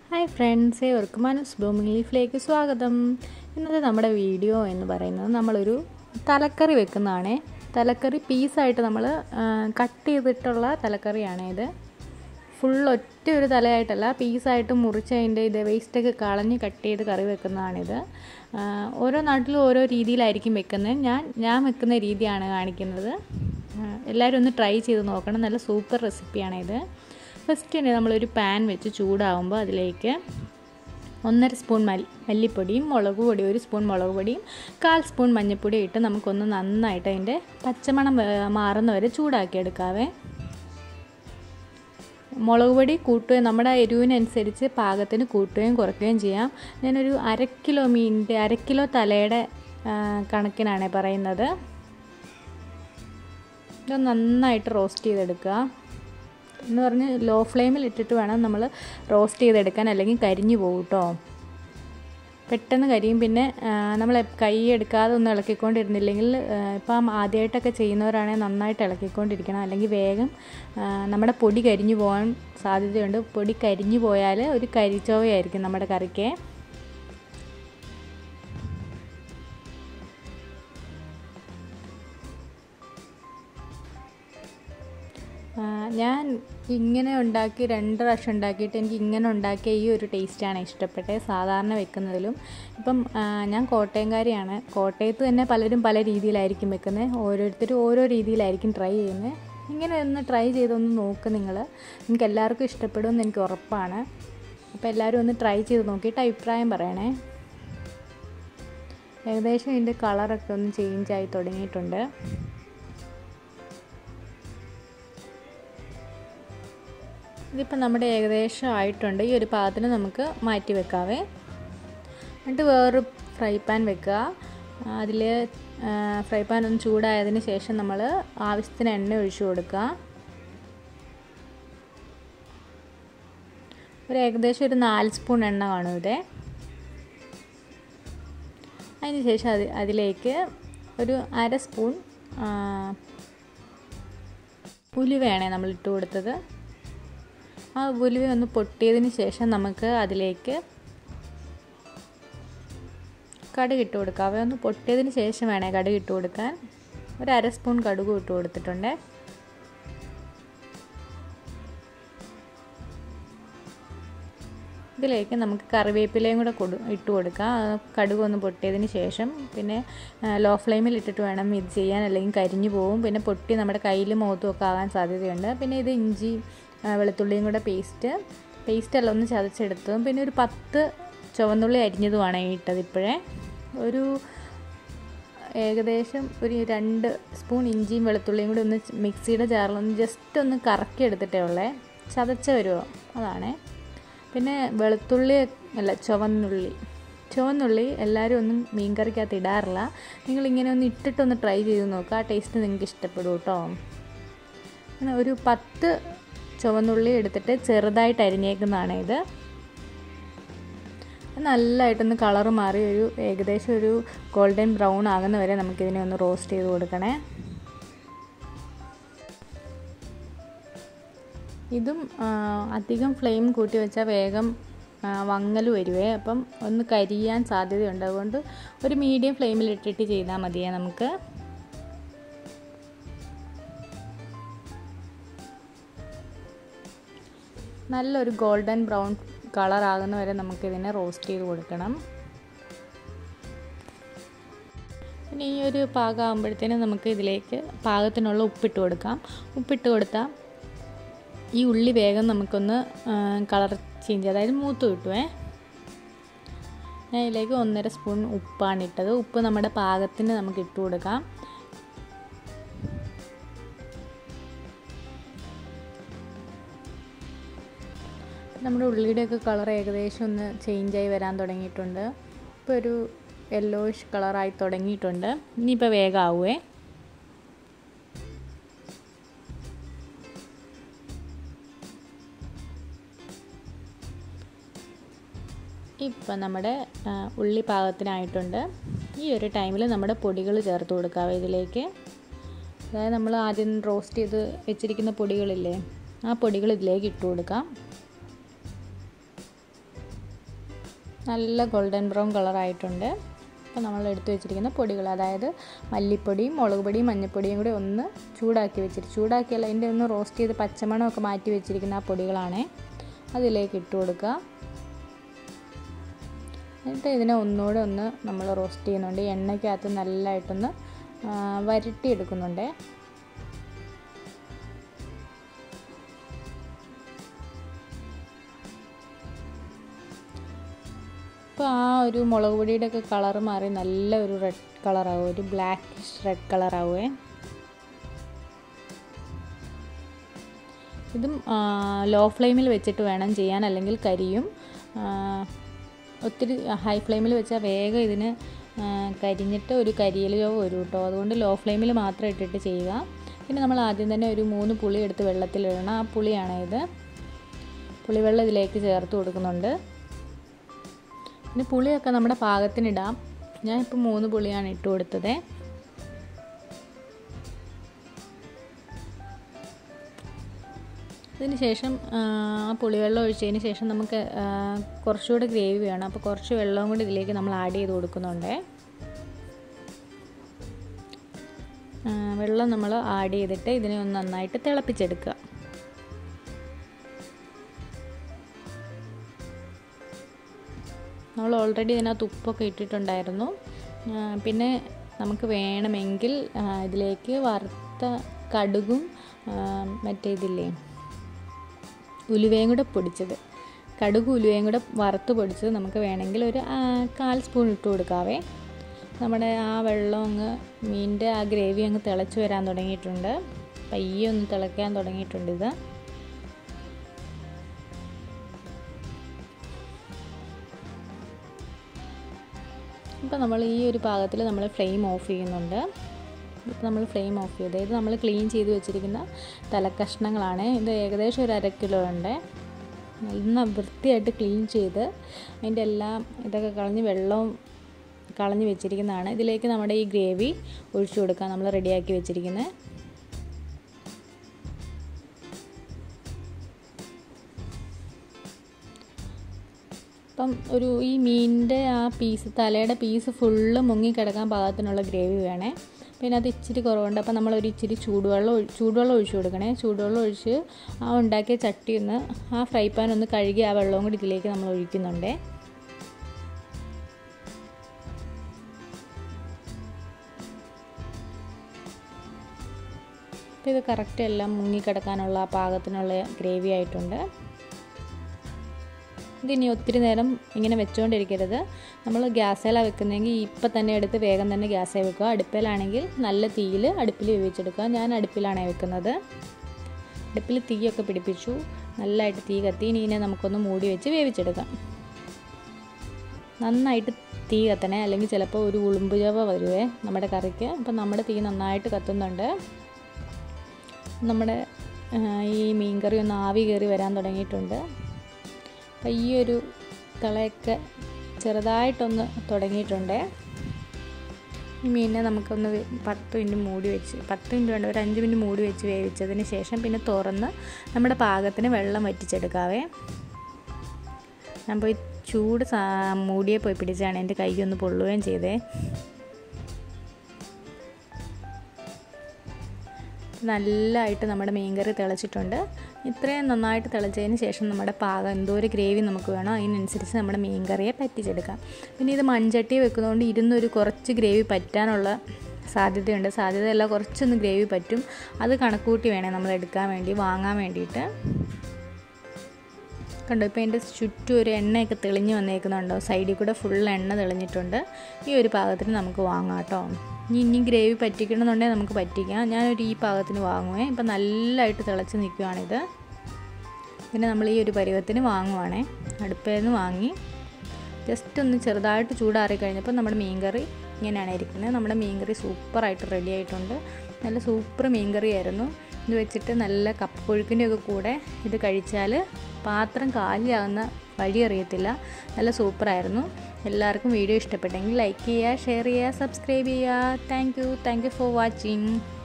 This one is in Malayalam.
ഹായ് ഫ്രണ്ട്സ് ഏവർക്കും മനസ് ബ്ലൂമിംഗ് ലീഫിലേക്ക് സ്വാഗതം ഇന്നത്തെ നമ്മുടെ വീഡിയോ എന്ന് പറയുന്നത് നമ്മളൊരു തലക്കറി വെക്കുന്നതാണ് തലക്കറി പീസായിട്ട് നമ്മൾ കട്ട് ചെയ്തിട്ടുള്ള തലക്കറിയാണ് ഇത് ഫുൾ ഒറ്റ ഒരു തലയായിട്ടല്ല പീസായിട്ട് മുറിച്ച് അതിൻ്റെ ഇത് വേസ്റ്റൊക്കെ കളഞ്ഞ് കട്ട് ചെയ്ത് കറി വെക്കുന്നതാണിത് ഓരോ നാട്ടിലും ഓരോ രീതിയിലായിരിക്കും വെക്കുന്നത് ഞാൻ ഞാൻ വെക്കുന്ന രീതിയാണ് കാണിക്കുന്നത് എല്ലാവരും ഒന്ന് ട്രൈ ചെയ്ത് നോക്കണം നല്ല സൂപ്പർ റെസിപ്പിയാണിത് ഫസ്റ്റ് തന്നെ നമ്മളൊരു പാൻ വെച്ച് ചൂടാവുമ്പോൾ അതിലേക്ക് ഒന്നര സ്പൂൺ മല്ലി മല്ലിപ്പൊടിയും മുളക് പൊടി ഒരു സ്പൂൺ മുളക് പൊടിയും കാൽ സ്പൂൺ മഞ്ഞൾപ്പൊടി ഇട്ട് നമുക്കൊന്ന് നന്നായിട്ട് അതിൻ്റെ പച്ചമണം മാറുന്ന വരെ ചൂടാക്കിയെടുക്കാവേ മുളക് പൊടി കൂട്ടുകയും നമ്മുടെ എരിവിനനുസരിച്ച് പാകത്തിന് കൂട്ടുകയും കുറയ്ക്കുകയും ചെയ്യാം ഞാനൊരു അര കിലോ മീനിൻ്റെ അര കിലോ തലയുടെ കണക്കിനാണ് പറയുന്നത് ഇത് നന്നായിട്ട് റോസ്റ്റ് ചെയ്തെടുക്കുക എന്ന് പറഞ്ഞ് ലോ ഫ്ലെയിമിൽ ഇട്ടിട്ട് വേണം നമ്മൾ റോസ്റ്റ് ചെയ്തെടുക്കാൻ അല്ലെങ്കിൽ കരിഞ്ഞു പോകും കേട്ടോ പെട്ടെന്ന് കരിയും പിന്നെ നമ്മൾ കൈ എടുക്കാതെ ഒന്ന് ഇളക്കിക്കൊണ്ടിരുന്നില്ലെങ്കിൽ ഇപ്പം ആദ്യമായിട്ടൊക്കെ ചെയ്യുന്നവരാണെങ്കിൽ നന്നായിട്ട് ഇളക്കിക്കൊണ്ടിരിക്കണം അല്ലെങ്കിൽ വേഗം നമ്മുടെ പൊടി കരിഞ്ഞു പോകാൻ സാധ്യതയുണ്ട് പൊടി കരിഞ്ഞു പോയാൽ ഒരു കരിച്ചോവയായിരിക്കും നമ്മുടെ കറിക്ക് ഞാൻ ഇങ്ങനെ ഉണ്ടാക്കി രണ്ട് പ്രാവശ്യം ഉണ്ടാക്കിയിട്ട് എനിക്ക് ഇങ്ങനെ ഉണ്ടാക്കിയ ഈ ഒരു ടേസ്റ്റാണ് ഇഷ്ടപ്പെട്ടത് സാധാരണ വെക്കുന്നതിലും ഇപ്പം ഞാൻ കോട്ടയംകാരിയാണ് കോട്ടയത്ത് തന്നെ പലരും പല രീതിയിലായിരിക്കും വെക്കുന്നത് ഓരോരുത്തരും ഓരോ രീതിയിലായിരിക്കും ട്രൈ ചെയ്യുന്നത് ഇങ്ങനെ ഒന്ന് ട്രൈ ചെയ്തൊന്ന് നോക്ക് നിങ്ങൾ നിങ്ങൾക്ക് എല്ലാവർക്കും ഇഷ്ടപ്പെടുമെന്ന് എനിക്ക് ഉറപ്പാണ് അപ്പോൾ എല്ലാവരും ഒന്ന് ട്രൈ ചെയ്ത് നോക്കിയിട്ട് അഭിപ്രായം പറയണേ ഏകദേശം ഇതിൻ്റെ കളറൊക്കെ ഒന്ന് ചേഞ്ച് ആയി തുടങ്ങിയിട്ടുണ്ട് ഇതിപ്പോൾ നമ്മുടെ ഏകദേശം ആയിട്ടുണ്ട് ഈ ഒരു പാത്രത്തിന് നമുക്ക് മാറ്റി വെക്കാവേ എന്നിട്ട് വേറൊരു ഫ്രൈ പാൻ വെക്കുക അതിൽ ഫ്രൈ പാൻ ഒന്ന് ചൂടായതിന് ശേഷം നമ്മൾ ആവശ്യത്തിന് എണ്ണ ഒഴിച്ചു കൊടുക്കുക ഒരു ഏകദേശം ഒരു നാല് സ്പൂൺ എണ്ണ കാണും ഇവിടെ അതിന് ശേഷം അത് അതിലേക്ക് ഒരു അര സ്പൂൺ ഉലുവയാണ് നമ്മൾ ഇട്ട് കൊടുത്തത് ആ ഉലുവ ഒന്ന് പൊട്ടിയതിന് ശേഷം നമുക്ക് അതിലേക്ക് കടുക് ഇട്ട് കൊടുക്കാം അവ ഒന്ന് പൊട്ടിയതിന് ശേഷം വേണേ കടുക് ഇട്ട് കൊടുക്കാൻ ഒരു അര സ്പൂൺ കടുക് ഇട്ട് കൊടുത്തിട്ടുണ്ട് ഇതിലേക്ക് നമുക്ക് കറിവേപ്പിലയും കൂടെ കൊടു ഇട്ട് കൊടുക്കാം കടുക് ഒന്ന് പൊട്ടിയതിന് ശേഷം പിന്നെ ലോ ഫ്ലെയിമിൽ ഇട്ടിട്ട് വേണം ഇത് ചെയ്യാൻ അല്ലെങ്കിൽ കരിഞ്ഞു പോവും പിന്നെ പൊട്ടി നമ്മുടെ കയ്യിൽ മുഖത്തും ഒക്കെ ആകാൻ സാധ്യതയുണ്ട് പിന്നെ ഇത് ഇഞ്ചി വെളുത്തുള്ളിയും കൂടെ പേസ്റ്റ് പേസ്റ്റെല്ലാം ഒന്ന് ചതച്ചെടുത്തതും പിന്നെ ഒരു പത്ത് ചുവന്നുള്ളി അരിഞ്ഞതുമാണ് ഇട്ടത് ഇപ്പോഴേ ഒരു ഏകദേശം ഒരു രണ്ട് സ്പൂൺ ഇഞ്ചിയും വെളുത്തുള്ളിയും കൂടി ഒന്ന് മിക്സിയുടെ ജാറിലൊന്ന് ജസ്റ്റ് ഒന്ന് കറക്കി എടുത്തിട്ടേ ഉള്ളേ ചതച്ച വരുമോ അതാണേ പിന്നെ വെളുത്തുള്ളി അല്ല ചുവന്നുള്ളി ചുവന്നുള്ളി എല്ലാവരും ഒന്നും മീൻ കറിക്കകത്ത് ഇടാറില്ല നിങ്ങളിങ്ങനെ ഒന്ന് ഇട്ടിട്ടൊന്ന് ട്രൈ ചെയ്ത് നോക്കുക ആ ടേസ്റ്റ് നിങ്ങൾക്ക് ഇഷ്ടപ്പെടും കേട്ടോ അങ്ങനെ ഒരു പത്ത് ചുവന്നുള്ളി എടുത്തിട്ട് ചെറുതായിട്ട് അരിഞ്ഞേക്കുന്നതാണ് ഇത് നല്ലതായിട്ടൊന്ന് കളർ മാറി ഒരു ഏകദേശം ഒരു ഗോൾഡൻ ബ്രൗൺ ആകുന്ന വരെ നമുക്കിതിനെ ഒന്ന് റോസ്റ്റ് ചെയ്ത് കൊടുക്കണേ ഇതും അധികം ഫ്ലെയിം കൂട്ടി വെച്ചാൽ വേഗം വങ്ങൽ വരുവേ അപ്പം ഒന്ന് കരിയാൻ സാധ്യതയുണ്ട് അതുകൊണ്ട് ഒരു മീഡിയം ഫ്ലെയിമിൽ ഇട്ടിട്ട് ചെയ്താൽ മതിയേ നമുക്ക് നല്ലൊരു ഗോൾഡൻ ബ്രൗൺ കളർ ആകുന്ന വരെ നമുക്കിതിനെ റോസ്റ്റ് ചെയ്ത് കൊടുക്കണം പിന്നെ ഈ ഒരു പാകമാകുമ്പോഴത്തേനും നമുക്ക് ഇതിലേക്ക് പാകത്തിനുള്ള ഉപ്പിട്ട് കൊടുക്കാം ഉപ്പിട്ട് കൊടുത്താൽ ഈ ഉള്ളി വേഗം നമുക്കൊന്ന് കളർ ചേഞ്ച് അതായത് മൂത്ത് കിട്ടുവേ ഞാൻ ഇതിലേക്ക് ഒന്നര സ്പൂൺ ഉപ്പാണ് ഇട്ടത് ഉപ്പ് നമ്മുടെ പാകത്തിന് നമുക്ക് ഇട്ട് കൊടുക്കാം നമ്മുടെ ഉള്ളിയുടെയൊക്കെ കളർ ഏകദേശം ഒന്ന് ചേഞ്ചായി വരാൻ തുടങ്ങിയിട്ടുണ്ട് ഇപ്പോൾ ഒരു യെല്ലോയിഷ് കളറായി തുടങ്ങിയിട്ടുണ്ട് ഇനിയിപ്പോൾ വേഗം ആവുമേ ഇപ്പം നമ്മുടെ ഉള്ളി പാകത്തിനായിട്ടുണ്ട് ഈ ഒരു ടൈമിൽ നമ്മുടെ പൊടികൾ ചേർത്ത് കൊടുക്കാവേ ഇതിലേക്ക് അതായത് നമ്മൾ ആദ്യം റോസ്റ്റ് ചെയ്ത് വെച്ചിരിക്കുന്ന പൊടികളില്ലേ ആ പൊടികൾ ഇതിലേക്ക് ഇട്ട് കൊടുക്കാം നല്ല ഗോൾഡൻ ബ്രൗൺ കളറായിട്ടുണ്ട് അപ്പോൾ നമ്മൾ എടുത്തു വെച്ചിരിക്കുന്ന പൊടികൾ അതായത് മല്ലിപ്പൊടിയും മുളക് പൊടിയും മഞ്ഞൾപ്പൊടിയും കൂടി ഒന്ന് ചൂടാക്കി വെച്ചിട്ട് ചൂടാക്കിയല്ല അതിൻ്റെ ഒന്ന് റോസ്റ്റ് ചെയ്ത് പച്ചമണമൊക്കെ മാറ്റി വെച്ചിരിക്കുന്ന ആ പൊടികളാണ് അതിലേക്ക് ഇട്ട് കൊടുക്കുക എന്നിട്ട് ഇതിനെ ഒന്നുകൂടെ ഒന്ന് നമ്മൾ റോസ്റ്റ് ചെയ്യുന്നുണ്ട് എണ്ണയ്ക്കകത്ത് നല്ലതായിട്ടൊന്ന് വരട്ടിയെടുക്കുന്നുണ്ട് ഇപ്പോൾ ആ ഒരു മുളക് പൊടിയുടെ ഒക്കെ കളർ മാറി നല്ല ഒരു റെഡ് കളറാവും ഒരു ബ്ലാക്കിഷ് റെഡ് കളറാവേ ഇതും ലോ ഫ്ലെയിമിൽ വെച്ചിട്ട് വേണം ചെയ്യാൻ അല്ലെങ്കിൽ കരിയും ഒത്തിരി ഹൈ ഫ്ലെയിമിൽ വെച്ചാൽ വേഗം ഇതിന് കരിഞ്ഞിട്ട് ഒരു കരിയൽ ചോ വരും കേട്ടോ അതുകൊണ്ട് ലോ ഫ്ലെയിമിൽ മാത്രം ഇട്ടിട്ട് ചെയ്യുക പിന്നെ നമ്മൾ ആദ്യം തന്നെ ഒരു മൂന്ന് പുളി എടുത്ത് വെള്ളത്തിലിടണം ആ പുളിയാണ് ഇത് പുളിവെള്ളം ഇതിലേക്ക് ചേർത്ത് കൊടുക്കുന്നുണ്ട് പിന്നെ പുളിയൊക്കെ നമ്മുടെ പാകത്തിനിടാം ഞാനിപ്പോൾ മൂന്ന് പുളിയാണ് ഇട്ട് കൊടുത്തത് അതിന് ശേഷം ആ പുളിവെള്ളം ഒഴിച്ചതിന് ശേഷം നമുക്ക് കുറച്ചുകൂടി ഗ്രേവി വേണം അപ്പോൾ കുറച്ച് വെള്ളവും കൂടി ഇതിലേക്ക് നമ്മൾ ആഡ് ചെയ്ത് കൊടുക്കുന്നുണ്ട് വെള്ളം നമ്മൾ ആഡ് ചെയ്തിട്ട് ഇതിനെ ഒന്ന് നന്നായിട്ട് തിളപ്പിച്ചെടുക്കുക നമ്മൾ ഓൾറെഡി ഇതിനകത്ത് ഉപ്പൊക്കെ ഇട്ടിട്ടുണ്ടായിരുന്നു പിന്നെ നമുക്ക് വേണമെങ്കിൽ ഇതിലേക്ക് വറുത്ത കടുകും മറ്റേ ഇതില്ലേ ഉലുവയും കൂടെ പൊടിച്ചത് കടുക് ഉലുവയും കൂടെ വറുത്ത് പൊടിച്ചത് നമുക്ക് വേണമെങ്കിൽ ഒരു കാൽ സ്പൂൺ ഇട്ട് കൊടുക്കാവേ നമ്മുടെ ആ വെള്ളം അങ്ങ് മീനിൻ്റെ ആ ഗ്രേവി അങ്ങ് തിളച്ച് വരാൻ തുടങ്ങിയിട്ടുണ്ട് പയ്യെ ഒന്ന് തിളയ്ക്കാൻ തുടങ്ങിയിട്ടുണ്ട് ഇത് ഇപ്പോൾ നമ്മൾ ഈ ഒരു പാകത്തിൽ നമ്മൾ ഫ്ലെയിം ഓഫ് ചെയ്യുന്നുണ്ട് ഇപ്പോൾ നമ്മൾ ഫ്ലെയിം ഓഫ് ചെയ്ത് ഇത് നമ്മൾ ക്ലീൻ ചെയ്ത് വെച്ചിരിക്കുന്ന തലക്കഷ്ണങ്ങളാണ് ഇത് ഏകദേശം ഒരു അര കിലോ ഉണ്ട് നല്ല വൃത്തിയായിട്ട് ക്ലീൻ ചെയ്ത് അതിൻ്റെ എല്ലാം ഇതൊക്കെ കളഞ്ഞ് വെള്ളവും കളഞ്ഞ് വെച്ചിരിക്കുന്നതാണ് ഇതിലേക്ക് നമ്മുടെ ഈ ഗ്രേവി ഒഴിച്ചു കൊടുക്കാം നമ്മൾ റെഡിയാക്കി വെച്ചിരിക്കുന്നത് അപ്പം ഒരു ഈ മീനിൻ്റെ ആ പീസ് തലയുടെ പീസ് ഫുള്ള് മുങ്ങിക്കിടക്കാൻ പാകത്തിനുള്ള ഗ്രേവി വേണേ പിന്നെ അത് ഇച്ചിരി കുറവുണ്ട് അപ്പോൾ നമ്മൾ ഒരു ഇച്ചിരി ചൂടുവെള്ളം ചൂടുവെള്ളം ഒഴിച്ചു കൊടുക്കണേ ചൂടുവെള്ളം ഒഴിച്ച് ആ ഉണ്ടാക്കിയ ചട്ടി ഒന്ന് ആ ഫ്രൈ പാൻ ഒന്ന് കഴുകി ആ വെള്ളവും കൂടി ഇതിലേക്ക് നമ്മൾ ഒഴിക്കുന്നുണ്ടേ അപ്പോൾ ഇത് കറക്റ്റ് എല്ലാം മുങ്ങിക്കിടക്കാനുള്ള പാകത്തിനുള്ള ഗ്രേവി ആയിട്ടുണ്ട് ഇതിനി ഒത്തിരി നേരം ഇങ്ങനെ വെച്ചുകൊണ്ടിരിക്കരുത് നമ്മൾ ഗ്യാസേലാണ് വെക്കുന്നതെങ്കിൽ ഇപ്പം തന്നെ എടുത്ത് വേഗം തന്നെ ഗ്യാസേ വെക്കുക അടുപ്പിലാണെങ്കിൽ നല്ല തീയിൽ അടുപ്പിൽ വേവിച്ചെടുക്കുക ഞാൻ അടുപ്പിലാണ് വെക്കുന്നത് അടുപ്പിൽ തീയൊക്കെ പിടിപ്പിച്ചു നല്ലതായിട്ട് തീ കത്തി ഇനി ഇതിനെ നമുക്കൊന്ന് മൂടി വെച്ച് വേവിച്ചെടുക്കാം നന്നായിട്ട് തീ കത്തണേ അല്ലെങ്കിൽ ചിലപ്പോൾ ഒരു ഉളുമ്പ് ചവ വരുവേ നമ്മുടെ കറിക്ക് അപ്പം നമ്മുടെ തീ നന്നായിട്ട് കത്തുന്നുണ്ട് നമ്മുടെ ഈ മീൻകറി ഒന്ന് ആവി കയറി വരാൻ തുടങ്ങിയിട്ടുണ്ട് അപ്പം ഈ ഒരു തിളയൊക്കെ ചെറുതായിട്ടൊന്ന് തുടങ്ങിയിട്ടുണ്ട് ഈ മീനിനെ നമുക്കൊന്ന് പത്ത് മിനിറ്റ് മൂടി വെച്ച് പത്ത് മിനിറ്റ് വേണ്ട ഒരു അഞ്ച് മിനിറ്റ് മൂടി വെച്ച് വേവിച്ചതിന് ശേഷം പിന്നെ തുറന്ന് നമ്മുടെ പാകത്തിന് വെള്ളം വറ്റിച്ചെടുക്കാവേ ഞാൻ പോയി ചൂട് സാ മൂടിയെ പോയി പിടിച്ചാണ് എൻ്റെ കൈ ഒന്ന് പൊള്ളുകയും ചെയ്തേ നല്ലതായിട്ട് നമ്മുടെ മീൻകറി തിളച്ചിട്ടുണ്ട് ഇത്രയും നന്നായിട്ട് തിളച്ചതിന് ശേഷം നമ്മുടെ പാകം എന്തോ ഒരു ഗ്രേവി നമുക്ക് വേണോ അതിനനുസരിച്ച് നമ്മുടെ മീൻകറിയെ പറ്റിച്ചെടുക്കാം പിന്നെ ഇത് മൺചട്ടി വെക്കുന്നതുകൊണ്ട് ഇരുന്നൊരു കുറച്ച് ഗ്രേവി പറ്റാനുള്ള സാധ്യതയുണ്ട് സാധ്യതയല്ല കുറച്ചൊന്ന് ഗ്രേവി പറ്റും അത് കണക്കൂട്ടി വേണേ നമ്മൾ എടുക്കാൻ വേണ്ടി വാങ്ങാൻ വേണ്ടിയിട്ട് കണ്ടോ ഇപ്പോൾ എൻ്റെ ചുറ്റും ഒരു എണ്ണയൊക്കെ തെളിഞ്ഞ് വന്നേക്കുന്നുണ്ടോ സൈഡിൽ കൂടെ ഫുൾ എണ്ണ തെളിഞ്ഞിട്ടുണ്ട് ഈ ഒരു പാകത്തിന് നമുക്ക് വാങ്ങാം കേട്ടോ ഇനി ഇനി ഗ്രേവി പറ്റിക്കണമെന്നുണ്ടെങ്കിൽ നമുക്ക് പറ്റിക്കാം ഞാനൊരു ഈ പാകത്തിന് വാങ്ങുവേ ഇപ്പം നല്ലതായിട്ട് തിളച്ച് നിൽക്കുവാണിത് പിന്നെ നമ്മൾ ഈ ഒരു പരുവത്തിന് വാങ്ങുവാണേ അടുപ്പിൽ നിന്ന് വാങ്ങി ജസ്റ്റ് ഒന്ന് ചെറുതായിട്ട് ചൂടാറി കഴിഞ്ഞപ്പോൾ നമ്മുടെ മീൻകറി ഇങ്ങനെയാണ് ഇരിക്കുന്നത് നമ്മുടെ മീൻകറി സൂപ്പറായിട്ട് റെഡി ആയിട്ടുണ്ട് നല്ല സൂപ്പർ മീൻകറി ആയിരുന്നു ഇത് വെച്ചിട്ട് നല്ല കപ്പുഴുക്കിൻ്റെ ഒക്കെ കൂടെ ഇത് കഴിച്ചാൽ പാത്രം കാലിയാകുന്ന വഴി അറിയത്തില്ല നല്ല സൂപ്പറായിരുന്നു എല്ലാവർക്കും വീഡിയോ ഇഷ്ടപ്പെട്ടെങ്കിൽ ലൈക്ക് ചെയ്യുക ഷെയർ ചെയ്യുക സബ്സ്ക്രൈബ് ചെയ്യുക thank you thank you for watching